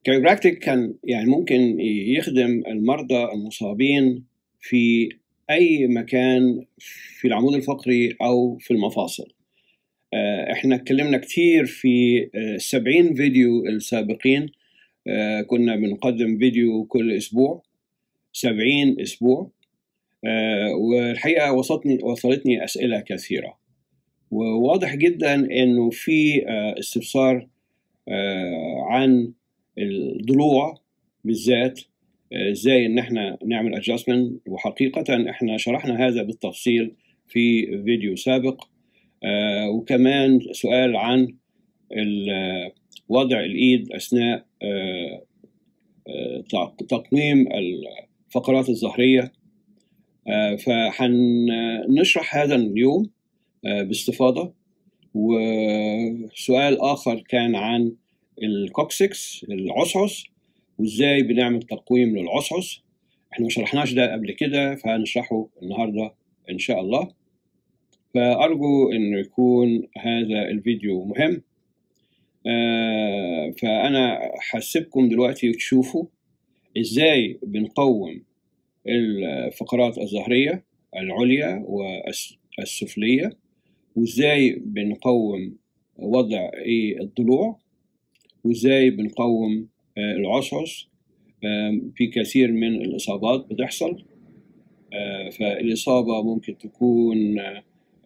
كايروبراكتيك كان يعني ممكن يخدم المرضى المصابين في اي مكان في العمود الفقري او في المفاصل آه، احنا اتكلمنا كتير في آه، 70 فيديو السابقين آه، كنا بنقدم فيديو كل اسبوع 70 اسبوع آه، والحقيقه وصلتني وصلتني اسئله كثيره وواضح جدا انه في آه، استفسار آه، عن الضلوع بالذات آه، ازاي ان احنا نعمل ادجستمنت وحقيقه احنا شرحنا هذا بالتفصيل في فيديو سابق آه، وكمان سؤال عن ال- وضع الايد اثناء آه، آه، تق- تقويم الفقرات الظهريه آه، فهنشرح هذا اليوم آه، باستفاضه وسؤال اخر كان عن الكوكسكس العصعص وازاي بنعمل تقويم للعصعص احنا ما شرحناش ده قبل كده فهنشرحه النهارده ان شاء الله فارجو انه يكون هذا الفيديو مهم آه، فانا هسيبكم دلوقتي تشوفوا ازاي بنقوم الفقرات الظهريه العليا والسفليه وازاي بنقوم وضع إيه الضلوع وازاي بنقوم آه، العصعص آم، في كثير من الاصابات بتحصل آه، فالاصابه ممكن تكون آه،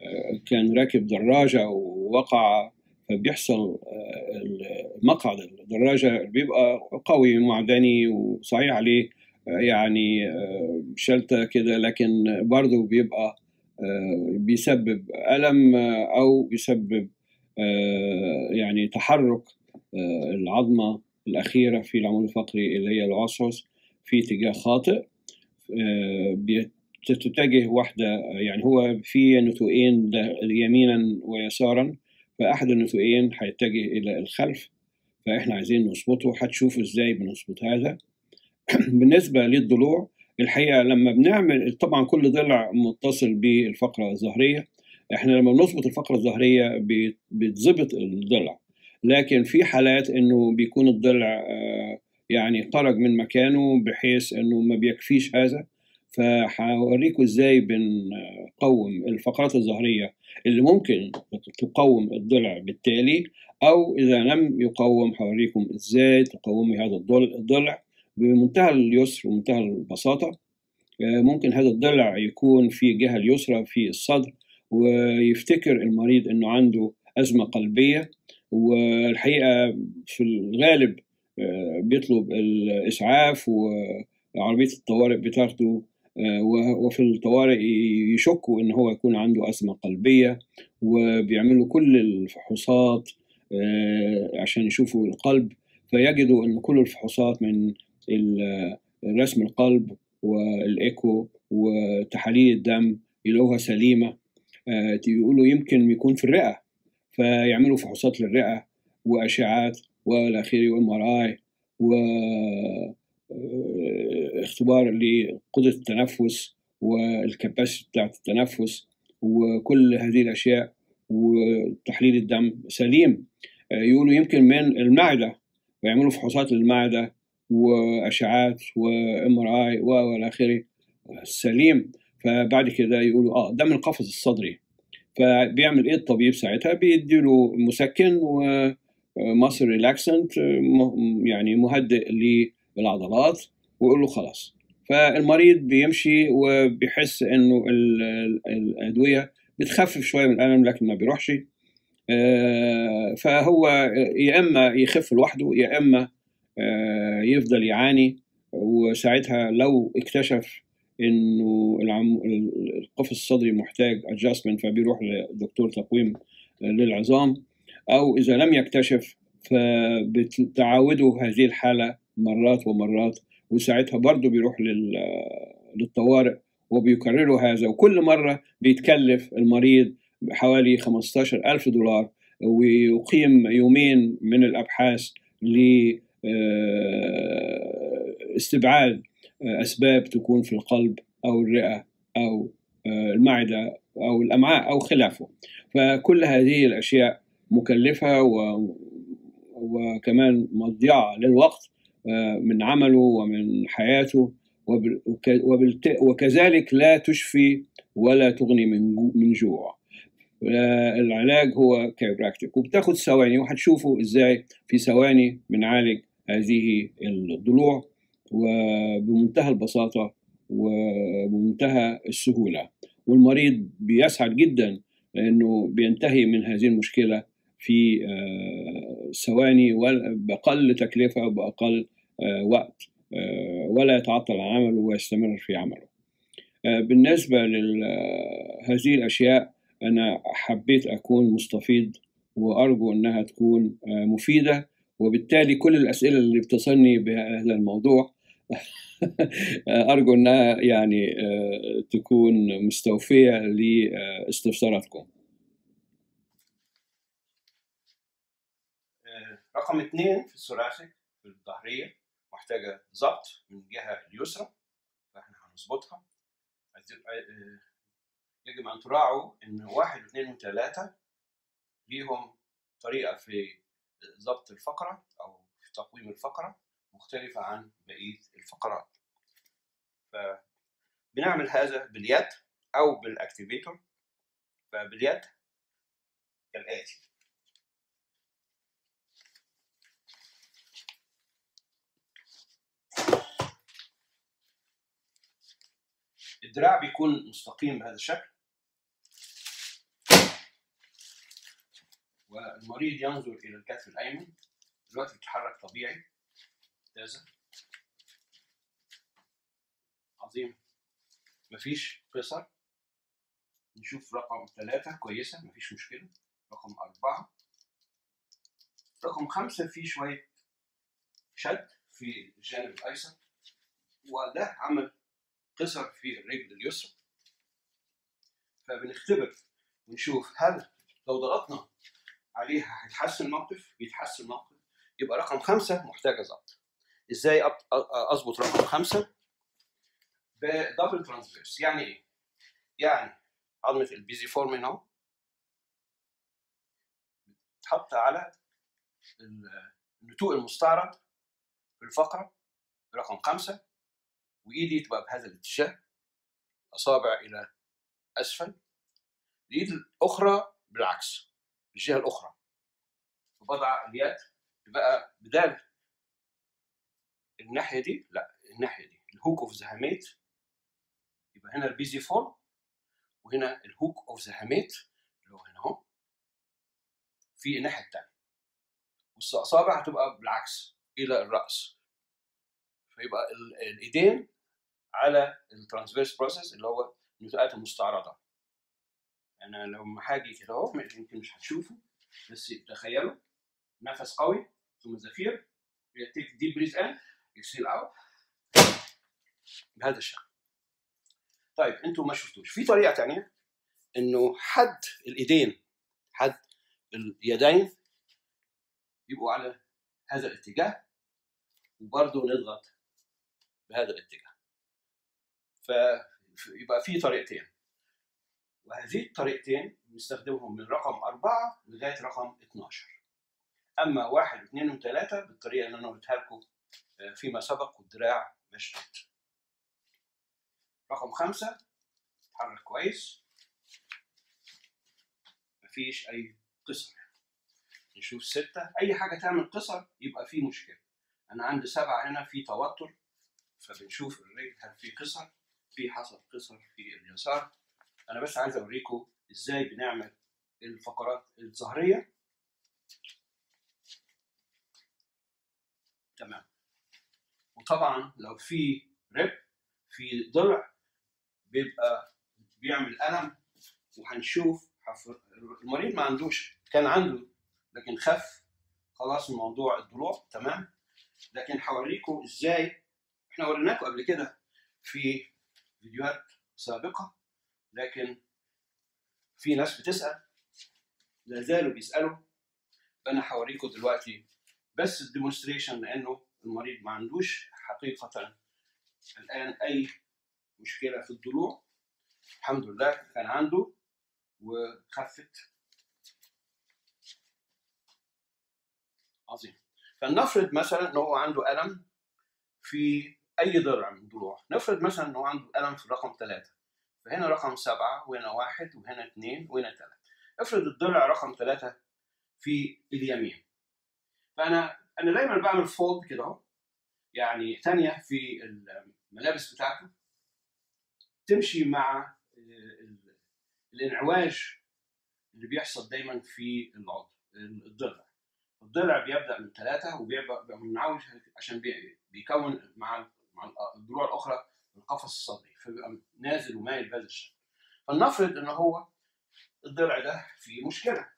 كان راكب دراجه ووقع فبيحصل آه، مقعد الدراجه بيبقى قوي معدني وصحيح عليه آه، يعني آه، شلته كده لكن برضه بيبقى آه، بيسبب ألم آه، أو بيسبب آه، يعني تحرك آه، العظمة الأخيرة في العمود الفقري اللي هي العصعص في اتجاه خاطئ آه، بتتجه واحدة يعني هو في نتوئين ده- يمينا ويسارا فأحد النتوئين هيتجه إلى الخلف فإحنا عايزين نظبطه هتشوفوا إزاي بنظبط هذا بالنسبة للضلوع الحقيقة لما بنعمل طبعا كل ضلع متصل بالفقرة الظهرية احنا لما بنظبط الفقرة الظهرية بي- بيتظبط الضلع لكن في حالات انه بيكون الضلع آه، يعني خرج من مكانه بحيث انه ما بيكفيش هذا فهوريكم ازاي بنقوم الفقرات الظهرية اللي ممكن تقوم الضلع بالتالي او اذا لم يقوم هوريكم ازاي تقومي هذا الضلع الضلع بمنتهى اليسر ومنتهى البساطة آه، ممكن هذا الضلع يكون في الجهة اليسرى في الصدر ويفتكر المريض انه عنده أزمة قلبية والحقيقة في الغالب آه، بيطلب الإسعاف وعربية الطوارئ بتاخده آه، و- وفي الطوارئ يشكوا ان هو يكون عنده أزمة قلبية وبيعملوا كل الفحوصات آه، عشان يشوفوا القلب فيجدوا ان كل الفحوصات من ال- رسم القلب والايكو وتحاليل الدم يلاقوها سليمه آه، يقولوا يمكن يكون في الرئه فيعملوا فحوصات للرئه واشعات والى اخره وام ار اي و آه، اختبار لقدره التنفس والكباسيتي بتاعت التنفس وكل هذه الاشياء وتحليل الدم سليم آه، يقولوا يمكن من المعده ويعملوا فحوصات للمعده واشعات وام ار اي والى اخره سليم فبعد كده يقولوا اه ده من القفص الصدري فبيعمل ايه الطبيب ساعتها بيديله مسكن ومصر ريلاكسنت يعني مهدئ للعضلات ويقول له خلاص فالمريض بيمشي وبيحس انه ال- ال- الادويه بتخفف شويه من الالم لكن ما بيروحش آه، فهو يا اما يخف لوحده يا اما آه، يفضل يعاني وساعتها لو اكتشف انه العم... القفص الصدري محتاج ادجستمنت فبيروح لدكتور تقويم للعظام او اذا لم يكتشف فبتعاوده هذه الحاله مرات ومرات وساعتها برضه بيروح لل... للطوارئ وبيكرروا هذا وكل مرة بيتكلف المريض حوالي 15 ألف دولار ويقيم يومين من الأبحاث لاستبعاد أسباب تكون في القلب أو الرئة أو المعدة أو الأمعاء أو خلافه فكل هذه الأشياء مكلفة و... وكمان مضيعة للوقت من عمله ومن حياته وكذلك لا تشفي ولا تغني من من جوع العلاج هو كايبراكتيك وبتاخد ثواني وهتشوفوا ازاي في ثواني بنعالج هذه الضلوع وبمنتهى البساطة وبمنتهى السهولة والمريض بيسعد جدا لأنه بينتهي من هذه المشكلة في ثواني بأقل تكلفة وبأقل وقت ولا يتعطل عن عمله ويستمر في عمله بالنسبة لهذه الأشياء أنا حبيت أكون مستفيض وأرجو أنها تكون مفيدة وبالتالي كل الأسئلة اللي بتصلني بهذا الموضوع أرجو أنها يعني تكون مستوفية لاستفساراتكم رقم اثنين في الثلاثي في الظهرية محتاجة ضبط من الجهة اليسرى فاحنا هنظبطها يجب أن تراعوا إن واحد واثنين وثلاثة ليهم طريقة في ضبط الفقرة أو في تقويم الفقرة مختلفة عن بقية الفقرات فبنعمل هذا باليد أو بالأكتيفيتور فباليد كالآتي الدراع بيكون مستقيم بهذا الشكل والمريض ينظر إلى الكتف الأيمن دلوقتي بيتحرك طبيعي ممتازة عظيم مفيش قصر نشوف رقم ثلاثة كويسة مفيش مشكلة رقم أربعة رقم خمسة فيه شوية شد في الجانب الأيسر وده عمل قصر في الرجل اليسرى فبنختبر ونشوف هل لو ضغطنا عليها هيتحسن الموقف بيتحسن الموقف يبقى رقم خمسة محتاجة ضبط ازاي اظبط رقم خمسة بدبل ترانسفيرس يعني ايه؟ يعني عظمة البيزي فورمين اهو تحط على النتوء المستعرض في الفقرة رقم خمسة وإيدي تبقى بهذا الاتجاه أصابع إلى أسفل الإيد الأخرى بالعكس الجهة الأخرى وبضع اليد بقى بدال الناحية دي لا الناحية دي الهوك اوف ذا هاميت يبقى هنا البيزي فول وهنا الهوك اوف ذا هاميت اللي هو هنا اهو في الناحية التانية والأصابع هتبقى بالعكس إلى الرأس فيبقى الإيدين على الترانسفيرس بروسيس اللي هو النتوءات المستعرضة أنا لما هاجي كده أهو يمكن مش هتشوفوا بس تخيلوا نفس قوي ثم زفير تيك ديب بريز ان اكسيل اوت بهذا الشكل طيب انتوا ما شفتوش في طريقه ثانيه انه حد الايدين حد اليدين يبقوا على هذا الاتجاه وبرضه نضغط بهذا الاتجاه فيبقى في طريقتين وهذه الطريقتين نستخدمهم من رقم أربعة لغاية رقم 12 أما واحد واثنين وثلاثة بالطريقة اللي أنا قلتها لكم فيما سبق والدراع مشدود رقم خمسة اتحرك كويس مفيش أي قصر نشوف ستة أي حاجة تعمل قصر يبقى في مشكلة أنا عندي سبعة هنا في توتر فبنشوف الرجل هل في قصر في حصل قصر في اليسار أنا بس عايز أوريكم إزاي بنعمل الفقرات الظهرية تمام وطبعا لو في رب في ضلع بيبقى بيعمل ألم وهنشوف المريض ما عندوش كان عنده لكن خف خلاص من موضوع الضلوع تمام لكن هوريكم ازاي احنا وريناكم قبل كده في فيديوهات سابقه لكن في ناس بتسال لا زالوا بيسالوا انا هوريكم دلوقتي بس الديمونستريشن لانه المريض ما عندوش حقيقه الان اي مشكله في الضلوع الحمد لله كان عنده وخفت عظيم فلنفرض مثلا ان هو عنده الم في اي ضلع من الضلوع نفرض مثلا انه عنده الم في الرقم ثلاثه فهنا رقم سبعه وهنا واحد وهنا اثنين وهنا ثلاثه افرض الضلع رقم ثلاثه في اليمين فانا انا دايما بعمل فولد كده اهو يعني ثانيه في الملابس بتاعته تمشي مع الانعواج اللي بيحصل دايما في العضو الضلع الضلع بيبدا من ثلاثه وبيبقى منعوج عشان بيكون مع مع الضلوع الاخرى القفص الصدري فبيبقى نازل ومايل بهذا الشكل فلنفرض ان هو الضلع ده فيه مشكله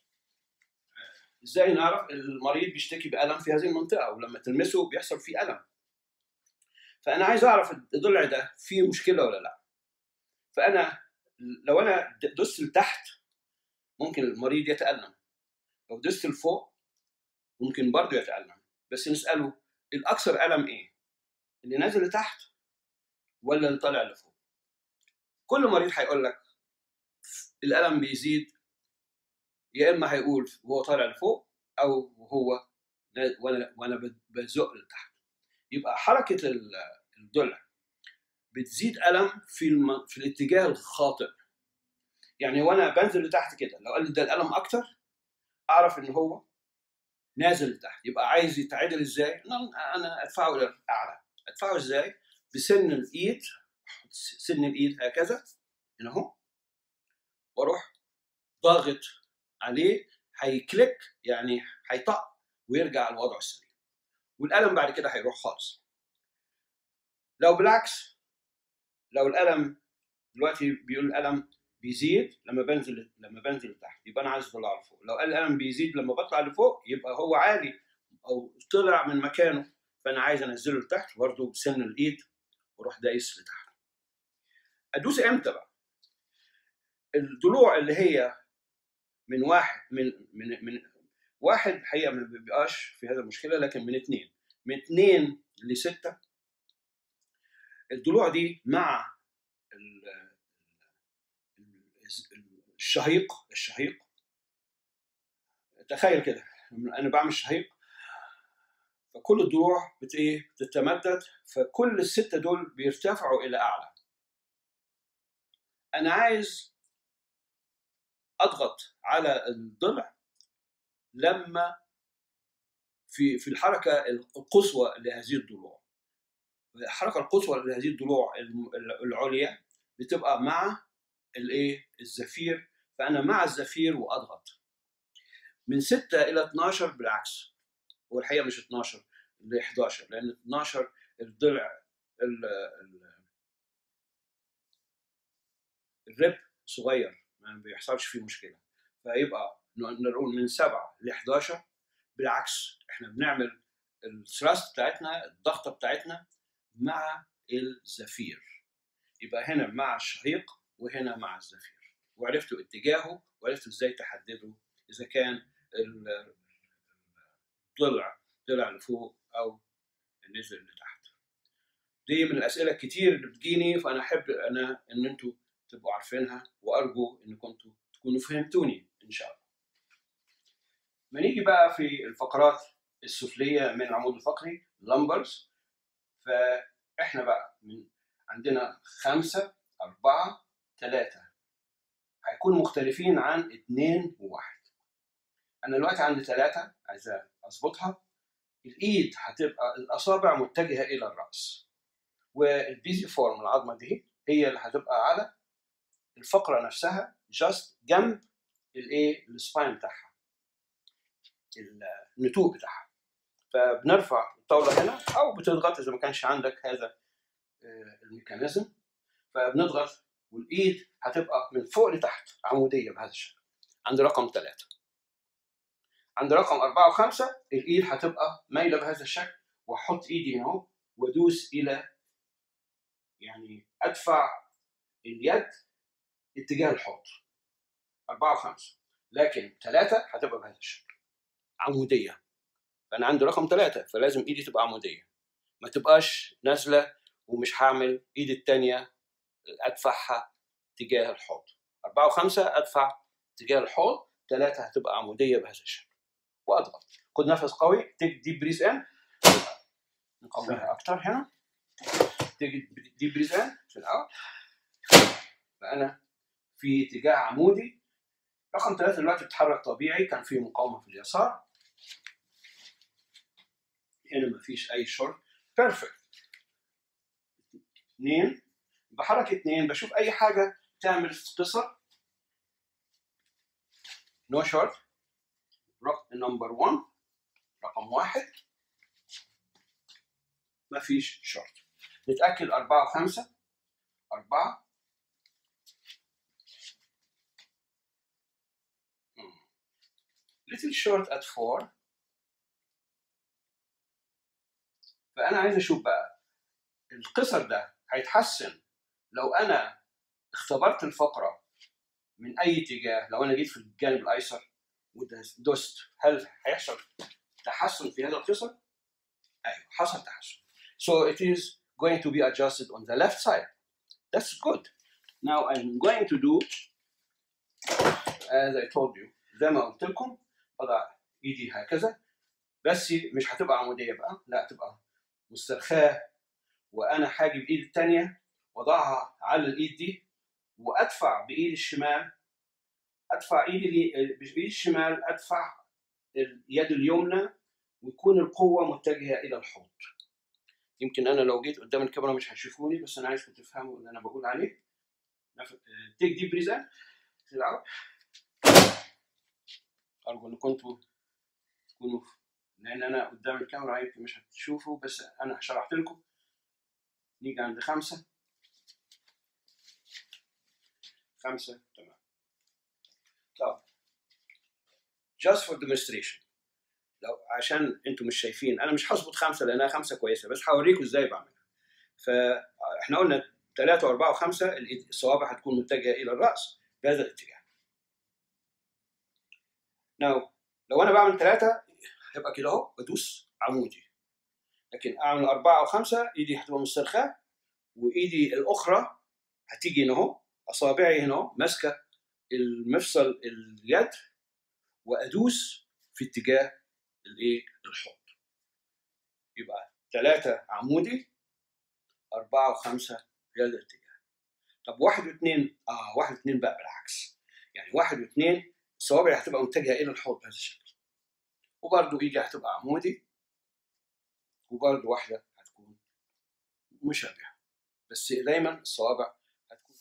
ازاي نعرف المريض بيشتكي بالم في هذه المنطقه ولما تلمسه بيحصل فيه الم فانا عايز اعرف الضلع ده فيه مشكله ولا لا فانا لو انا دست لتحت ممكن المريض يتالم لو دست لفوق ممكن برضه يتالم بس نساله الاكثر الم ايه اللي نازل لتحت ولا اللي طالع لفوق كل مريض هيقول لك الالم بيزيد يا اما هيقول وهو طالع لفوق او وهو وانا وانا بزق لتحت يبقى حركه الضلع بتزيد الم في الم... في الاتجاه الخاطئ يعني وانا بنزل لتحت كده لو قال لي ده الالم اكتر اعرف ان هو نازل لتحت يبقى عايز يتعدل ازاي انا ادفعه الى الاعلى ادفعه ازاي بسن الايد سن الايد هكذا هنا اهو واروح ضاغط عليه هيكليك يعني هيطق ويرجع لوضعه السليم والالم بعد كده هيروح خالص لو بالعكس لو الالم دلوقتي بيقول الالم بيزيد لما بنزل لما بنزل لتحت يبقى انا عايز اطلعه لفوق لو قال الالم بيزيد لما بطلع لفوق يبقى هو عالي او طلع من مكانه فانا عايز انزله لتحت برضه بسن الايد واروح دايس لتحت ادوس امتى بقى الضلوع اللي هي من واحد من من من واحد الحقيقه ما بيبقاش في هذا المشكله لكن من اثنين من اثنين لسته الضلوع دي مع الشهيق الشهيق تخيل كده انا بعمل شهيق فكل الضلوع بت ايه بتتمدد فكل السته دول بيرتفعوا الى اعلى انا عايز اضغط على الضلع لما في في الحركه القصوى لهذه الضلوع الحركه القصوى لهذه الضلوع العليا بتبقى مع الايه الزفير فانا مع الزفير واضغط من 6 الى 12 بالعكس هو الحقيقه مش 12 ل 11 لان 12 الضلع الرب صغير ما بيحصلش فيه مشكله فيبقى نقول من 7 ل 11 بالعكس احنا بنعمل الثراست بتاعتنا الضغطه بتاعتنا مع الزفير يبقى هنا مع الشهيق وهنا مع الزفير وعرفتوا اتجاهه وعرفتوا ازاي تحددوا اذا كان الضلع طلع لفوق او نزل لتحت دي من الاسئله الكتير اللي بتجيني فانا احب انا ان انتوا تبقوا عارفينها وارجو ان كنتوا تكونوا فهمتوني ان شاء الله ما نيجي بقى في الفقرات السفليه من العمود الفقري لمبرز فاحنا بقى من عندنا خمسة أربعة ثلاثة هيكونوا مختلفين عن اثنين وواحد أنا دلوقتي عندي ثلاثة عايز أظبطها الإيد هتبقى الأصابع متجهة إلى الرأس والبيزي فورم العظمة دي هي اللي هتبقى على الفقرة نفسها جاست جنب الإيه السباين بتاعها النتوء بتاعها فبنرفع الطاولة هنا أو بتضغط إذا ما كانش عندك هذا الميكانيزم فبنضغط والايد هتبقى من فوق لتحت عموديه بهذا الشكل عند رقم ثلاثة عند رقم أربعة وخمسة الإيد هتبقى مايلة بهذا الشكل وأحط إيدي هنا أهو وأدوس إلى يعني أدفع اليد اتجاه الحوض أربعة وخمسة لكن ثلاثة هتبقى بهذا الشكل عمودية فأنا عندي رقم ثلاثة فلازم إيدي تبقى عمودية ما تبقاش نازلة ومش هعمل إيدي التانية ادفعها تجاه الحوض أربعة وخمسة أدفع تجاه الحوض ثلاثة هتبقى عمودية بهذا الشكل وأضغط خد نفس قوي تيك ديب بريس إن نقويها اكتر هنا تيجي دي بريزان في الاول فانا في اتجاه عمودي رقم ثلاثة دلوقتي بتتحرك طبيعي كان في مقاومة في اليسار هنا مفيش أي شورت بيرفكت اثنين بحرك اثنين بشوف أي حاجة تعمل قصر نو شورت رقم نمبر 1 رقم واحد مفيش شورت نتأكد أربعة وخمسة أربعة little short at 4 فأنا عايز أشوف بقى القصر ده هيتحسن لو أنا اختبرت الفقرة من أي اتجاه لو أنا جيت في الجانب الأيسر ودوست هل هيحصل تحسن في هذا القصر؟ أيوه حصل تحسن. So it is going to be adjusted on the left side. That's good. Now I'm going to do as I told you زي ما قلت لكم اضع ايدي هكذا بس مش هتبقى عموديه بقى لا تبقى مسترخاه وانا هاجي بايدي الثانيه واضعها على الايد دي وادفع بايدي الشمال ادفع ايدي بايدي الشمال ادفع اليد اليمنى ويكون القوه متجهه الى الحوض يمكن انا لو جيت قدام الكاميرا مش هتشوفوني بس انا عايزكم تفهموا اللي انا بقول عليه تيك دي بريزان تلعب ارجو ان كنتوا تكونوا لان انا قدام الكاميرا يمكن مش هتشوفوا بس انا شرحت لكم نيجي عند خمسة خمسة تمام طب just for demonstration لو عشان انتم مش شايفين انا مش هظبط خمسة لانها خمسة كويسة بس هوريكم ازاي بعملها فاحنا قلنا ثلاثة وأربعة وخمسة الصوابع هتكون متجهة إلى الرأس بهذا الاتجاه. ناو لو أنا بعمل ثلاثة هيبقى كده أهو بدوس عمودي. لكن أعمل أربعة أو خمسة إيدي هتبقى مسترخاة وإيدي الأخرى هتيجي هنا أهو أصابعي هنا أهو ماسكة المفصل اليد وأدوس في اتجاه الإيه؟ الحوض. يبقى ثلاثة عمودي أربعة وخمسة في هذا الاتجاه. طب واحد واثنين اه واحد واثنين بقى بالعكس. يعني واحد واثنين الصوابع هتبقى متجهة إلى الحوض بهذا الشكل. وبرضه إيدي هتبقى عمودي وبرضه واحدة هتكون مشابهة. بس دايما الصوابع هتكون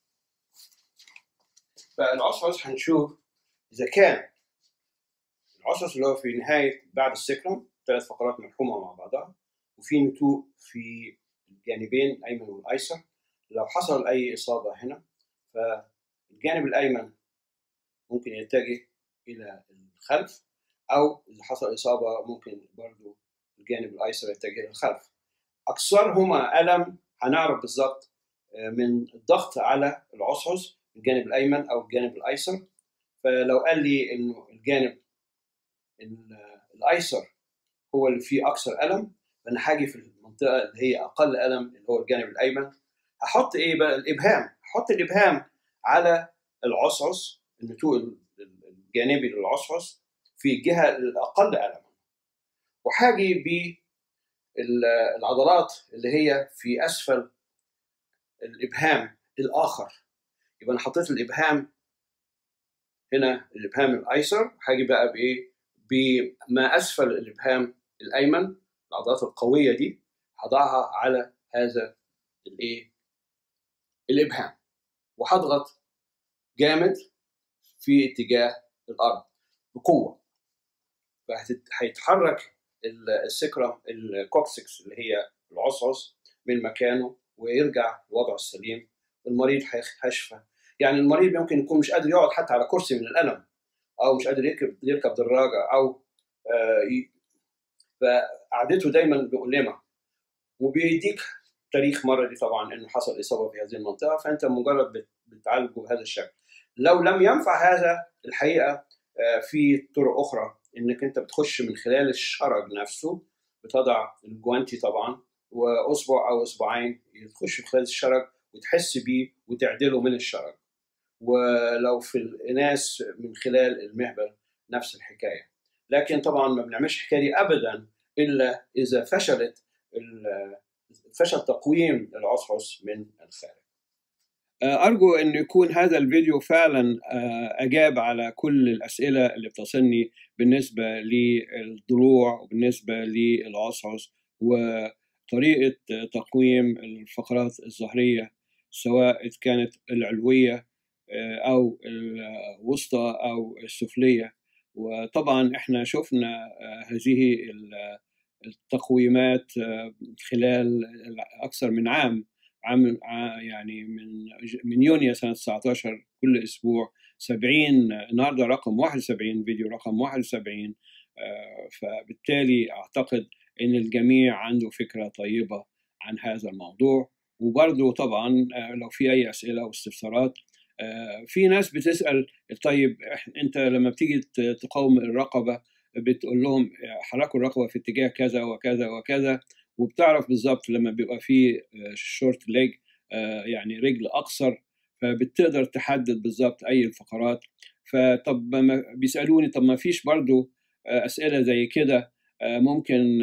فالعصعص هنشوف إذا كان العصعص اللي هو في نهاية بعد السكرم ثلاث فقرات ملحومة مع بعضها وفي نتوء في الجانبين الايمن والايسر لو حصل اي اصابه هنا فالجانب الايمن ممكن يتجه الى الخلف او اذا حصل اصابه ممكن برضو الجانب الايسر يتجه الى الخلف اكثرهما الم هنعرف بالظبط من الضغط على العصعص الجانب الايمن او الجانب الايسر فلو قال لي انه الجانب الايسر هو اللي فيه اكثر الم فانا هاجي في المنطقه اللي هي اقل الم اللي هو الجانب الايمن هحط ايه بقى الابهام هحط الابهام على العصعص النتوء الجانبي للعصعص في الجهه الاقل الما وهاجي بالعضلات اللي هي في اسفل الابهام الاخر يبقى انا حطيت الابهام هنا الابهام الايسر هاجي بقى بايه بما اسفل الابهام الايمن العضلات القويه دي هضعها على هذا الايه الابهام وهضغط جامد في اتجاه الارض بقوه فهيتحرك السكرم الكوكسكس اللي هي العصعص من مكانه ويرجع لوضعه السليم المريض هيشفى يعني المريض ممكن يكون مش قادر يقعد حتى على كرسي من الالم او مش قادر يركب يركب دراجه او آه فقعدته دايما مؤلمه وبيديك تاريخ مرضي طبعا انه حصل اصابه في هذه المنطقه فانت مجرد بتعالجه بهذا الشكل. لو لم ينفع هذا الحقيقه في طرق اخرى انك انت بتخش من خلال الشرج نفسه بتضع الجوانتي طبعا واصبع او اصبعين تخش في خلال الشرج وتحس بيه وتعدله من الشرج. ولو في الاناث من خلال المهبل نفس الحكايه. لكن طبعا ما بنعملش الحكايه دي ابدا الا اذا فشلت فشل تقويم العصعص من الخارج أرجو أن يكون هذا الفيديو فعلا أجاب على كل الأسئلة اللي بتصلني بالنسبة للضلوع وبالنسبة للعصعص وطريقة تقويم الفقرات الظهرية سواء كانت العلوية أو الوسطى أو السفلية وطبعا احنا شفنا هذه التقويمات خلال أكثر من عام عام يعني من من يونيو سنه 19 كل اسبوع 70 النهارده رقم 71 فيديو رقم 71 فبالتالي اعتقد ان الجميع عنده فكره طيبه عن هذا الموضوع وبرضه طبعا لو في اي اسئله او استفسارات في ناس بتسال طيب انت لما بتيجي تقاوم الرقبه بتقول لهم حركوا الرقبه في اتجاه كذا وكذا وكذا وبتعرف بالظبط لما بيبقى في شورت ليج يعني رجل اقصر فبتقدر تحدد بالظبط اي الفقرات فطب ما بيسالوني طب ما فيش برضو اسئله زي كده ممكن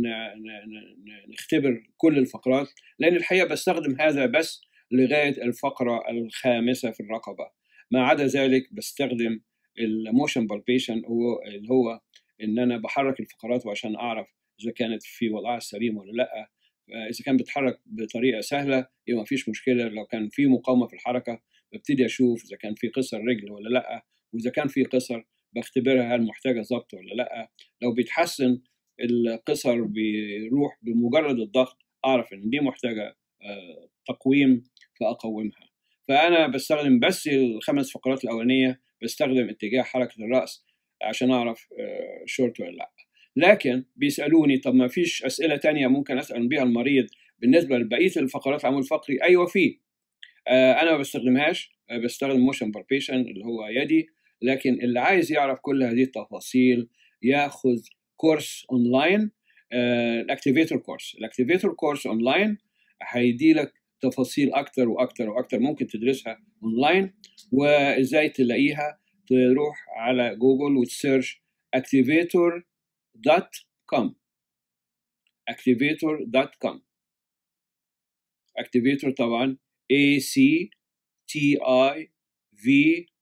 نختبر كل الفقرات لان الحقيقه بستخدم هذا بس لغايه الفقره الخامسه في الرقبه ما عدا ذلك بستخدم الموشن بالبيشن هو اللي هو ان انا بحرك الفقرات وعشان اعرف اذا كانت في وضعها السليم ولا لا اذا كان بتحرك بطريقه سهله يبقى ما فيش مشكله لو كان في مقاومه في الحركه ببتدي اشوف اذا كان في قصر رجل ولا لا واذا كان في قصر بختبرها هل محتاجه ضبط ولا لا لو بيتحسن القصر بيروح بمجرد الضغط اعرف ان دي محتاجه تقويم فاقومها فانا بستخدم بس الخمس فقرات الاولانيه بستخدم اتجاه حركه الراس عشان اعرف شورت ولا لا لكن بيسالوني طب ما فيش اسئله تانية ممكن اسال بيها المريض بالنسبه لبقيه الفقرات العمود الفقري ايوه في آه انا ما بستخدمهاش آه بستخدم موشن باربيشن اللي هو يدي لكن اللي عايز يعرف كل هذه التفاصيل ياخذ كورس اونلاين الاكتيفيتور كورس الاكتيفيتور كورس اونلاين هيدي لك تفاصيل اكتر واكتر واكتر ممكن تدرسها اونلاين وازاي تلاقيها تروح على جوجل وتسيرش اكتيفيتور دوت كوم activator.com activator طبعا A C T I V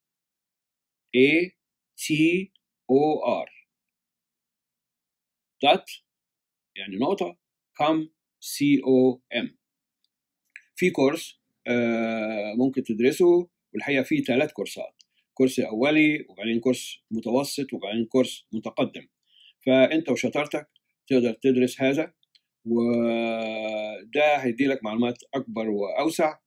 A T O R dot يعني نقطة com C O M في كورس آه ممكن تدرسه والحقيقة فيه ثلاث كورسات كورس أولي وبعدين كورس متوسط وبعدين كورس متقدم فانت وشطارتك تقدر تدرس هذا وده هيدي لك معلومات اكبر واوسع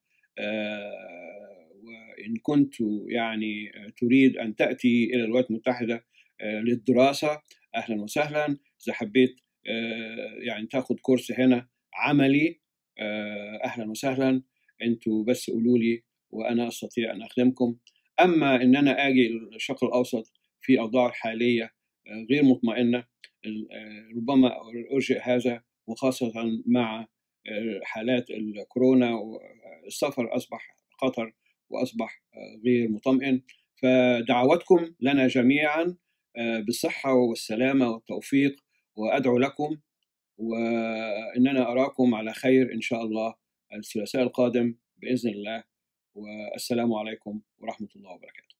وان كنت يعني تريد ان تاتي الى الولايات المتحده للدراسه اهلا وسهلا اذا حبيت يعني تاخد كورس هنا عملي اهلا وسهلا انتوا بس قولوا لي وانا استطيع ان اخدمكم اما ان انا اجي الشرق الاوسط في اوضاع الحاليه غير مطمئنه ربما ارجئ هذا وخاصه مع حالات الكورونا والسفر اصبح خطر واصبح غير مطمئن فدعواتكم لنا جميعا بالصحه والسلامه والتوفيق وادعو لكم واننا اراكم على خير ان شاء الله الثلاثاء القادم باذن الله والسلام عليكم ورحمه الله وبركاته